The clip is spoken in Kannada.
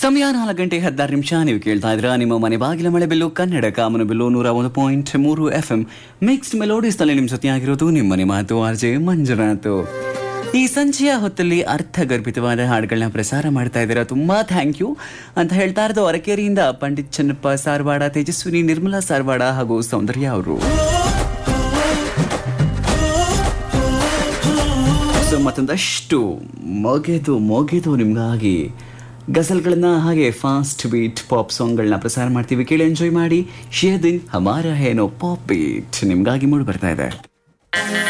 ಸಮಯ ನಾಲ್ಕು ಗಂಟೆ ಹದಿನಾರು ನಿಮಿಷ ನೀವು ಕೇಳ್ತಾ ಇದ್ರ ನಿಮ್ಮ ಮನೆ ಬಾಗಿಲ ಮಳೆ ಬಿಲ್ಲು ಕನ್ನಡ ಕಾಮನ ಬಿಲ್ಲು ನೂರ ಒಂದು ಪಾಯಿಂಟ್ ಮೂರು ಎಫ್ ಎಂ ಮಿಕ್ಸ್ಡ್ ಮೆಲೋಡಿಸ್ ನಲ್ಲಿ ನಿಮ್ಮ ಜೊತೆಯಾಗಿರೋದು ನಿಮ್ಮನೆ ಮಾತು ಆರ್ ಜೆ ಮಂಜುನಾಥ್ ಈ ಸಂಜೆಯ ಹೊತ್ತಲ್ಲಿ ಅರ್ಥಗರ್ಭಿತವಾದ ಹಾಡುಗಳನ್ನ ಪ್ರಸಾರ ಮಾಡ್ತಾ ಇದ್ದೀರಾ ತುಂಬಾ ಥ್ಯಾಂಕ್ ಯು ಅಂತ ಹೇಳ್ತಾ ಇರೋದು ಅರಕೇರಿಯಿಂದ ಪಂಡಿತ್ ಚನ್ನಪ್ಪ ಸಾರವಾಡ ತೇಜಸ್ವಿನಿ ನಿರ್ಮಲಾ ಸಾರವಾಡ ಹಾಗೂ ಸೌಂದರ್ಯ ಅವರು ಸೊ ಮತ್ತೊಂದಷ್ಟು ಮೊಗೆದು ಮೊಗೆದು ನಿಮಗಾಗಿ ಗಜಲ್ಗಳನ್ನ ಹಾಗೆ ಫಾಸ್ಟ್ ಬೀಟ್ ಪಾಪ್ ಸಾಂಗ್ಗಳನ್ನ ಪ್ರಸಾರ ಮಾಡ್ತೀವಿ ಕೇಳಿ ಎಂಜಾಯ್ ಮಾಡಿ ಶೇ ದಿನ್ ಹಮಾರ ಏನೋ ಪಾಪ್ ಬೀಟ್ ನಿಮಗಾಗಿ ಮೂಡಿ ಬರ್ತಾ ಇದೆ